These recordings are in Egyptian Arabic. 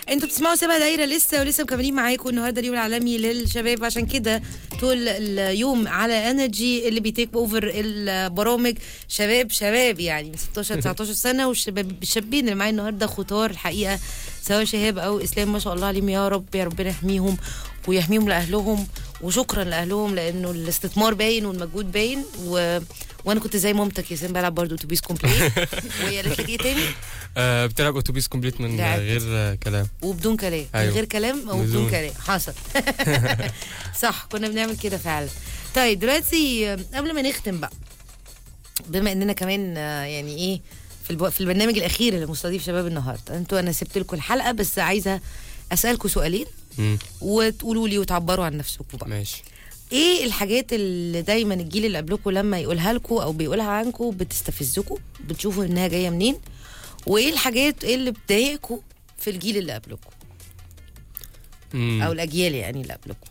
انتوا بتسمعوا سبع دايره لسه ولسه مكملين معاكم النهارده اليوم العالمي للشباب عشان كده طول اليوم على انرجي اللي بيتيك اوفر البرامج شباب شباب يعني من 16 19 سنه والشباب الشابين اللي معايا النهارده خطار الحقيقه سواء شهاب او اسلام ما شاء الله عليهم يا رب يا ربنا يحميهم ويحميهم لاهلهم وشكرا لاهلهم لانه الاستثمار باين والمجهود باين و... وانا كنت زي مامتك يا سين بلعب برضه اتوبيس كومبليت وهي قالت لك ايه تاني آه بتلعب اتوبيس كومبليت من لعبت. غير آه كلام وبدون كلام من أيوة. غير كلام او بدون بدون. كلام حصل صح كنا بنعمل كده فعلا طيب دلوقتي آه، قبل ما نختم بقى بما اننا كمان آه، يعني ايه في الب... في البرنامج الاخير اللي مستضيف شباب النهارده انتوا انا سبت لكم الحلقه بس عايزه اسالكم سؤالين مم. وتقولوا لي وتعبروا عن نفسكم بقى ماشي ايه الحاجات اللي دايما الجيل اللي قبلكم لما يقولها لكم او بيقولها عنكم بتستفزكم بتشوفوا انها جايه منين وايه الحاجات اللي بتضايقكم في الجيل اللي قبلكم مم. او الاجيال يعني اللي قبلكم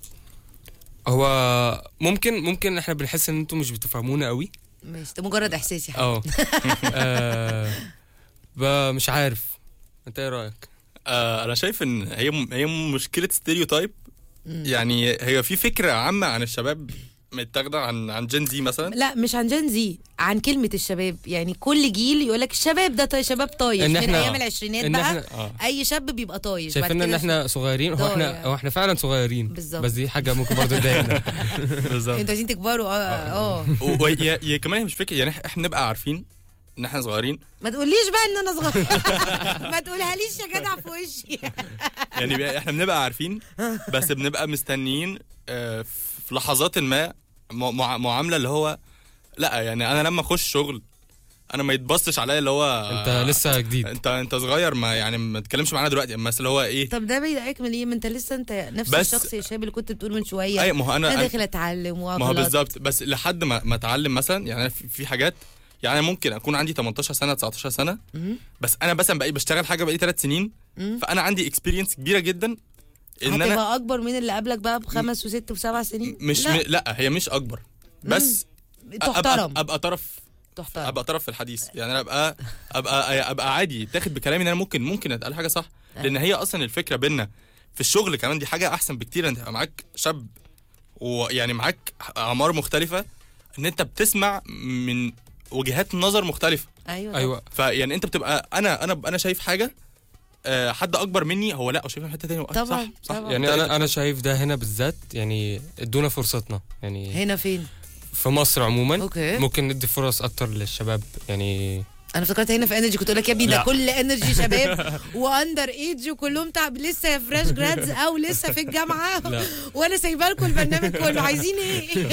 هو ممكن ممكن احنا بنحس ان انتوا مش بتفهمونا قوي ماشي ده مجرد احساس يا حبيبي اه آه، ب- مش عارف انت ايه رايك آه انا شايف ان هي هي مشكله ستيريوتايب يعني هي في فكره عامه عن الشباب متاخده عن عن جين زي مثلا لا مش عن جين زي عن كلمة الشباب يعني كل جيل يقول لك الشباب ده طي شباب طايش إن من إحنا- ايام العشرينات إن بقى إحنا- اه اي شاب بيبقى طايش بعد شايفين ان كده احنا صغيرين هو ضايع. احنا هو احنا فعلا صغيرين بالظبط. بس دي حاجه ممكن برضه تضايقنا بالظبط انتوا عايزين تكبروا اه اه وهي كمان هي مش فكره يعني احنا نبقى عارفين ان احنا صغيرين ما تقوليش بقى ان انا صغير ما تقولهاليش يا جدع في وشي يعني بي- احنا بنبقى عارفين بس بنبقى مستنيين آه، في لحظات ما مع- مع- معامله اللي هو لا يعني انا لما اخش شغل انا ما يتبصش عليا اللي هو انت لسه جديد انت انت صغير ما يعني ما تتكلمش معانا دلوقتي بس اللي هو ايه طب ده بيضايقك من ايه ما انت لسه انت نفس بس- الشخص يا شاب اللي كنت بتقول من شويه اي ما هو انا انا أنا- داخل اتعلم ما هو واغلط بالظبط بس لحد ما ما اتعلم مثلا يعني أنا في في حاجات يعني أنا ممكن اكون عندي 18 سنه 19 سنه مم. بس انا مثلا بقيت بشتغل حاجه بقالي ثلاث سنين مم. فانا عندي اكسبيرينس كبيره جدا ان انا هتبقى اكبر من اللي قبلك بقى بخمس وست وسبع سنين مش لا. لا, لا هي مش اكبر بس تحترم ابقى, أبقى طرف تحترم ابقى طرف في الحديث يعني انا ابقى ابقى ابقى عادي تاخد بكلامي ان انا ممكن ممكن اتقال حاجه صح لان هي اصلا الفكره بينا في الشغل كمان دي حاجه احسن بكتير انت تبقى معاك شاب ويعني معاك اعمار مختلفه ان انت بتسمع من وجهات نظر مختلفه ايوه ايوه فيعني انت بتبقى انا انا انا شايف حاجه آه، حد اكبر مني هو لا هو شايفها في حته ثانيه طبعاً، صح صح طبعاً. يعني انا انا شايف ده هنا بالذات يعني ادونا فرصتنا يعني هنا فين في مصر عموما اوكي ممكن ندي فرص اكتر للشباب يعني انا افتكرت هنا في انرجي كنت اقول لك يا ابني ده لا. كل انرجي شباب واندر ايج وكلهم تعب لسه فريش جرادز او لسه في الجامعه لا. وانا سايبه لكم البرنامج كله عايزين ايه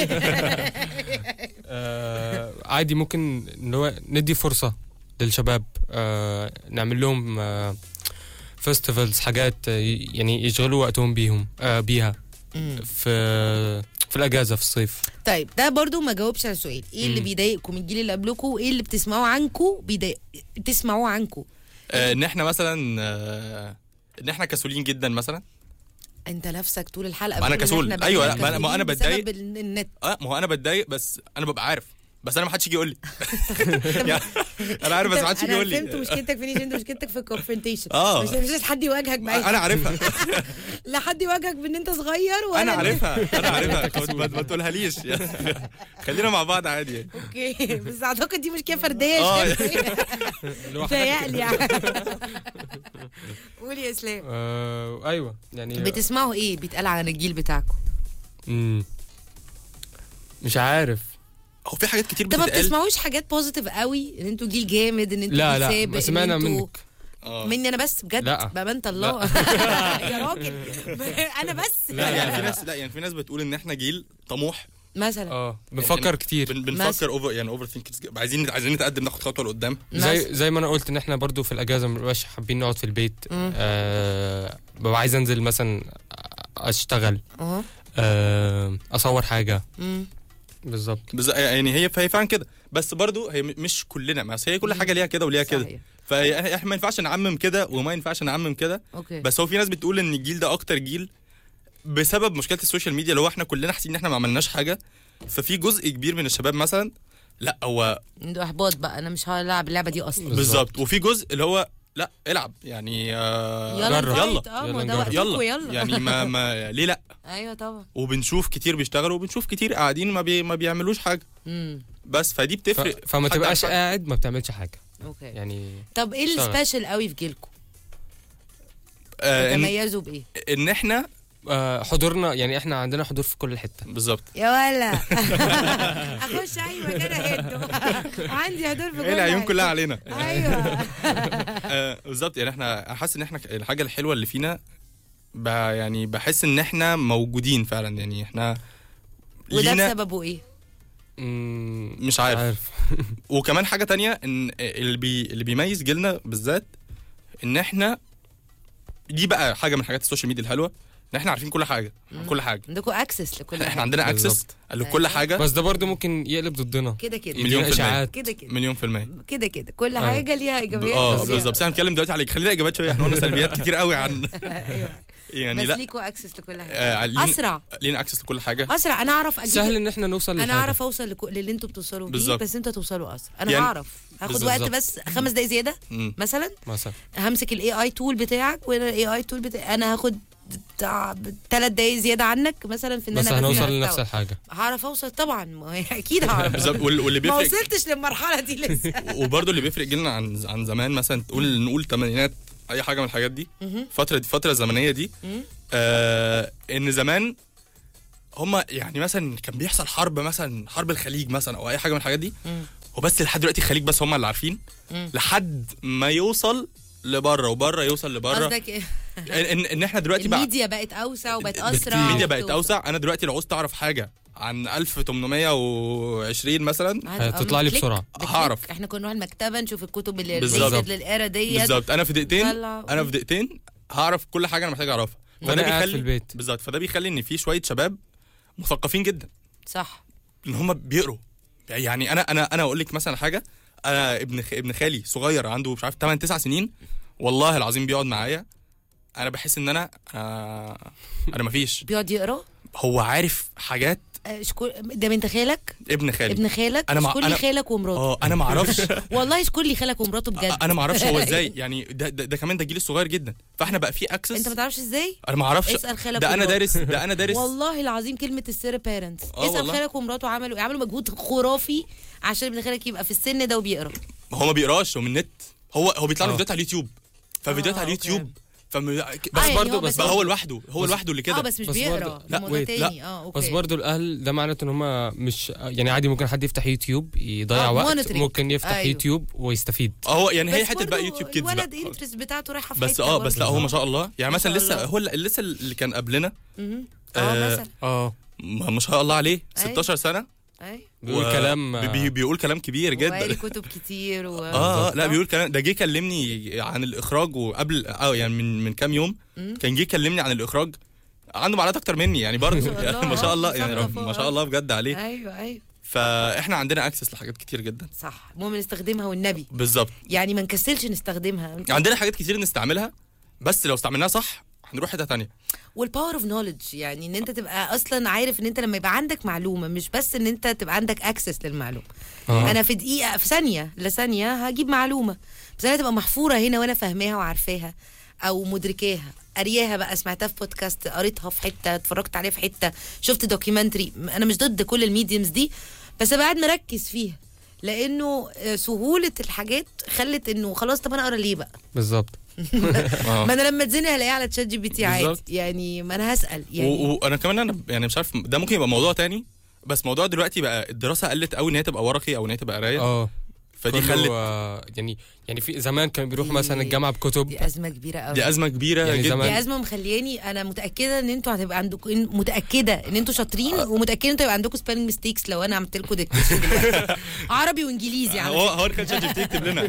آه عادي ممكن ان هو ندي فرصه للشباب آه نعمل لهم آه فيستيفالز حاجات آه، ي- يعني يشغلوا وقتهم بيهم آه بيها في في الاجازه في الصيف طيب ده برضو ما جاوبش على السؤال ايه اللي مم. بيضايقكم الجيل اللي قبلكم وايه اللي بتسمعوه عنكم بيضايق بتسمعوه عنكم آه، ان احنا مثلا آه، ان احنا كسولين جدا مثلا انت نفسك طول الحلقه ما أنا بتقول إن كسول. إحنا أيوة، بقينا لا، ما أنا- ما أنا كسولين بتضايق. بسبب ال- النت اه ما هو انا بتضايق بس انا ببقى عارف بس انا ما حدش يجي يقول لي يعني انا عارف بس ما حدش يجي يقول انا فهمت لي مشكلتك فين انت مشكلتك في الكونفرونتيشن آه. مش مش حد يواجهك معايا انا عارفها لا حد يواجهك بان انت صغير ولا انا عارفها انا عارفها ما- ما تقولهاليش خلينا مع بعض عادي يعني. اوكي بس اعتقد دي مشكله فرديه آه. متهيألي يعني قول يا اسلام آه ايوه يعني بتسمعوا ايه بيتقال عن الجيل بتاعكم مم. مش عارف هو في حاجات كتير طب ما بتتقال بتسمعوش حاجات بوزيتيف قوي ان انتوا جيل جامد ان انتوا لا جيل لا سابق، إن سمعنا انتوا- منك آه. مني انا بس بجد لا. بامانه الله يا راجل انا بس لا يعني في ناس لا يعني في ناس بتقول ان احنا جيل طموح مثلا اه بنفكر كتير بن مثلا. بنفكر اوفر يعني اوفر ثينكرز عايزين عايزين نتقدم ناخد خطوه لقدام زي مثلا. زي ما انا قلت ان احنا برضو في الاجازه ما بنبقاش حابين نقعد في البيت مم. آه ببقى عايز انزل مثلا اشتغل اه آه اصور حاجه مم. بالظبط بز... يعني هي هي فعلا كده بس برضو هي م- مش كلنا بس هي كل حاجه ليها كده وليها كده صحيح. فاحنا ما ينفعش نعمم كده وما ينفعش نعمم كده اوكي بس هو في ناس بتقول ان الجيل ده اكتر جيل بسبب مشكله السوشيال ميديا اللي هو احنا كلنا حاسين ان احنا ما عملناش حاجه ففي جزء كبير من الشباب مثلا لا هو عنده احباط بقى انا مش هلعب اللعبه دي اصلا بالظبط. بالظبط وفي جزء اللي هو لا العب يعني آه يلا جرب. يلا نفايت. اه ما يلا ده نجرب. وقتكم يلا يلا يعني ما ما ليه لا ايوه طبعا وبنشوف كتير بيشتغلوا وبنشوف كتير قاعدين ما بي ما بيعملوش حاجه امم بس فدي ف... بتفرق فما حاجة تبقاش عن حاجة. قاعد ما بتعملش حاجه اوكي يعني طب ايه اشتغل. السبيشال قوي في جيلكم آه ان, تميزوا بايه ان احنا آه حضورنا يعني احنا عندنا حضور في كل حته بالظبط يا ولا اخش اي مكان اهده عندي هدول في كل ايه العيون حاجة. كلها علينا ايوه آه، بالظبط يعني احنا حاسس ان احنا ك- الحاجه الحلوه اللي فينا ب يعني بحس ان احنا موجودين فعلا يعني احنا وده لينا بسببه ايه مم، مش عارف. عارف وكمان حاجه تانية ان اللي بي اللي بيميز جيلنا بالذات ان احنا دي بقى حاجه من حاجات السوشيال ميديا الحلوه ان احنا عارفين كل حاجه عن كل حاجه عندكم اكسس لكل احنا حاجه عندنا اكسس بالظبط. لكل أيوة. حاجه بس ده برضه ممكن يقلب ضدنا كده كده مليون يدينا في المية. اشاعات كده كده مليون في المية كده كده كل أيوة. حاجه ليها ايجابيات اه وسلبيات. بالظبط بس احنا بنتكلم دلوقتي على خلينا اجابات شويه احنا قلنا سلبيات كتير قوي عن ايوه يعني بس لا ليكوا اكسس لكل حاجه آه، لينا- اسرع لينا اكسس لكل حاجه اسرع انا اعرف اجيب سهل ان احنا نوصل انا لحاجة. اعرف اوصل لكو... للي انتوا بتوصلوا بيه بالظبط. بس انتوا توصلوا اسرع انا يعني- هعرف هاخد بالظبط. وقت بس خمس دقايق زياده مم. مثلا مثلا همسك الاي اي تول بتاعك وانا الاي اي تول بتاعي انا هاخد بتاع ثلاث دقايق زياده عنك مثلا في ان بس انا هنوصل بسمع لنفس محتوى. الحاجه هعرف اوصل طبعا ما هي اكيد هعرف بالظبط وال- واللي ما بيفرق وصلتش للمرحله دي لسه وبرضه اللي بيفرق جيلنا عن عن زمان مثلا تقول نقول تمانينات اي حاجه من الحاجات دي مهم. فتره دي فتره الزمنيه دي مم. آه ان زمان هما يعني مثلا كان بيحصل حرب مثلا حرب الخليج مثلا او اي حاجه من الحاجات دي مم. وبس لحد دلوقتي الخليج بس هما اللي عارفين مم. لحد ما يوصل لبره وبره يوصل لبره قصدك إيه؟ ان, إن, ان احنا دلوقتي بقى الميديا بقت اوسع وبقت اسرع الميديا بقت وبت- اوسع انا دلوقتي لو عاوز تعرف حاجه عن 1820 مثلا عادي، هتطلع لي كليك، بسرعة. بكليك. هعرف. احنا كنا نروح المكتبه نشوف الكتب اللي بالظبط. ريليتد للإيرا ديت بالظبط انا في دقيقتين طلع- انا في دقيقتين هعرف كل حاجه انا محتاج اعرفها وانا قاعد في البيت بالظبط فده بيخلي ان في شويه شباب مثقفين جدا صح ان هم بيقروا يعني انا انا انا اقول لك مثلا حاجه انا ابن خ... ابن خالي صغير عنده مش عارف 8 9 سنين والله العظيم بيقعد معايا انا بحس ان انا انا, أنا مفيش بيقعد يقرا هو عارف حاجات آه، شكول ده بنت خالك ابن خالي ابن خالك أنا مع- شكول لي أنا- خالك ومراته اه انا ما اعرفش والله شكول لي خالك ومراته بجد انا ما اعرفش هو ازاي يعني ده, ده, ده كمان ده جيل الصغير جدا فاحنا بقى في اكسس انت ما تعرفش ازاي انا ما اعرفش اسال خالك ده انا ومراته. دارس ده انا دارس والله العظيم كلمه السر بيرنتس آه اسال والله. خالك ومراته عملوا عملوا مجهود خرافي عشان ابن خالك يبقى في السن ده وبيقرا هو ما بيقراش هو من النت هو هو بيطلع له آه. فيديوهات على اليوتيوب ففيديوهات آه، على أوكي. اليوتيوب فم... آه، بس يعني برضه- هو بس بقى هو لوحده هو بس- لوحده اللي اه كده بس مش بس بيقرا برضه- ده لا، موضوع wait، لا. تاني اه اوكي بس برضو الاهل ده معناته ان هم مش يعني عادي ممكن حد يفتح يوتيوب يضيع آه، وقت monitoring. ممكن يفتح أيوه. يوتيوب ويستفيد اه هو يعني هي بس حته بقى برضه يوتيوب كيدز الولد بقى الانترست بتاعته رايحه في بس حتة اه برضه. بس لا هو ما شاء الله يعني ما مثلا شاء لسه الله. هو اللي- لسه اللي كان قبلنا مهم. اه آه، مثلا اه ما ما شاء الله عليه أيوة. 16 سنه اي بيقول و- كلام بي- بي- بيقول كلام كبير وقاري جدا كتب كتير و... اه اه لا بيقول كلام ده جه كلمني عن الاخراج وقبل اه يعني من من كام يوم مم. كان جه يكلمني عن الاخراج عنده معلومات اكتر مني يعني برضه ما شاء يعني الله، ما شاء الله آه، يعني مثقف رب- ما هو، شاء آه. الله بجد عليه ايوه ايوه فاحنا عندنا اكسس لحاجات كتير جدا صح المهم نستخدمها والنبي بالظبط يعني ما نكسلش نستخدمها عندنا حاجات كتير نستعملها بس لو استعملناها صح هنروح حته تانية والباور اوف نوليدج يعني ان انت تبقى اصلا عارف ان انت لما يبقى عندك معلومه مش بس ان انت تبقى عندك اكسس للمعلومه آه. انا في دقيقه في ثانيه لثانيه هجيب معلومه بس انا تبقى محفوره هنا وانا فاهماها وعارفاها او مدركاها قرياها بقى سمعتها في بودكاست قريتها في حته اتفرجت عليها في حته شفت دوكيومنتري انا مش ضد كل الميديمز دي بس ابقى قاعد مركز فيها لانه آه، سهوله الحاجات خلت انه خلاص طب انا اقرا ليه بقى بالظبط اه ما انا لما اتزنق هلاقيه على تشات جي بي تي عادي بالظبط. يعني ما انا هسال يعني و- وانا كمان انا يعني مش عارف ده ممكن يبقى موضوع تاني بس موضوع دلوقتي بقى الدراسه قلت قوي ان هي تبقى ورقي او ان هي تبقى قرايه اه فدي كله، خلت آه، يعني يعني في زمان كانوا بيروحوا دي- مثلا الجامعه بكتب دي ازمه كبيره قوي دي ازمه كبيره يعني جدا زمان- دي ازمه مخلياني انا متاكده ان انتوا هتبقى عندكم إن- متاكده ان انتوا شاطرين ومتاكده ان انتوا هيبقى عندكم سبيلنج ميستيكس لو انا عملت لكم ديكتيشن دلوقتي عربي وانجليزي على هو فكرة. هو كان شات جي بي تي يكتب لنا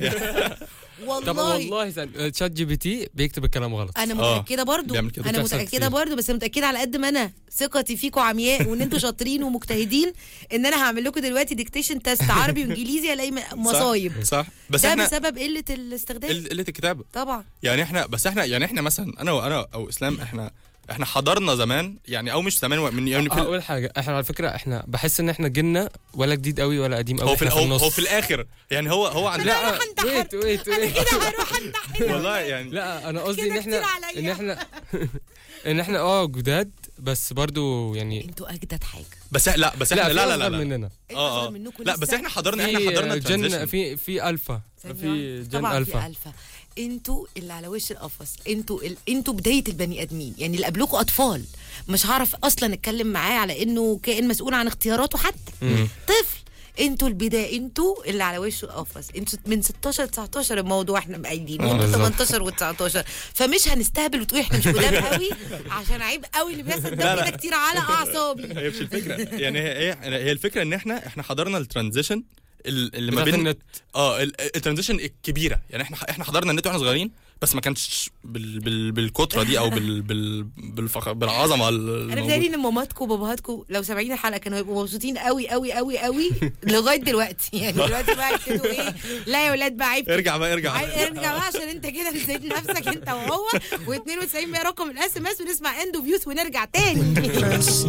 طب والله والله زن- تشات جي بي تي بيكتب الكلام غلط انا آه، متاكده برضو بيعمل كده. انا بتحصل متاكده كتير. برضو بس متاكده على قد ما انا ثقتي فيكم عمياء وان انتوا شاطرين ومجتهدين ان انا هعمل لكم دلوقتي ديكتيشن تيست عربي وانجليزي الاقي م- مصايب صح, صح. بس ده احنا بسبب قله الاستخدام قله الكتابه طبعا يعني احنا بس احنا يعني احنا مثلا انا وانا او اسلام احنا احنا حضرنا زمان يعني او مش زمان من يعني في هقول حاجه احنا على فكره احنا بحس ان احنا جيلنا ولا جديد قوي ولا قديم قوي هو في احنا هو, النص هو في الاخر يعني هو هو عندنا لا هروح انتحر. ويت ويت انا ويت كده هروح انتحر والله يعني لا انا قصدي كده ان احنا كتير عليا. ان احنا ان احنا اه جداد بس برضو يعني انتوا اجدد حاجه بس لا بس لا احنا في لا لا أصغر لا, لا. مننا اه أصغر اه منكم لا لسه. بس احنا حضرنا احنا في حضرنا جن transition. في في الفا ثانية في واحدة. جن طبعا الفا في الفا انتوا اللي على وش القفص انتوا ال... انتوا بدايه البني ادمين يعني اللي قبلكم اطفال مش هعرف اصلا اتكلم معاه على انه كائن مسؤول عن اختياراته حتى مم. طفل انتوا البدايه انتوا اللي على وش القفص انتوا من 16 19 الموضوع احنا مقايدين آه، انتوا بالظبط. 18 و19 فمش هنستهبل وتقولي احنا مش قدام قوي عشان عيب قوي اللي بيحصل لا، ده لا. كده كتير على اعصابي هي مش الفكره يعني هي هي, هي الفكره ان احنا احنا حضرنا الترانزيشن ال- اللي ما بتاعت بين النت اه ال- الترانزيشن الكبيره يعني احنا احنا حضرنا النت واحنا صغيرين بس ما كانش بال بال بالكتره دي او بال بال بالفخ بالعظمه ال- انا الموجودة. بتهيألي ان ماماتكم وباباهاتكم لو سامعين الحلقه كانوا هيبقوا مبسوطين قوي قوي قوي قوي لغايه دلوقتي يعني دلوقتي بقى يبتدوا ايه لا يا ولاد بقى عيب ارجع بقى ارجع عيب ارجع بقى عشان انت كده نسيت نفسك انت وهو و92 رقم الاس ام اس ونسمع اند اوف يوث ونرجع تاني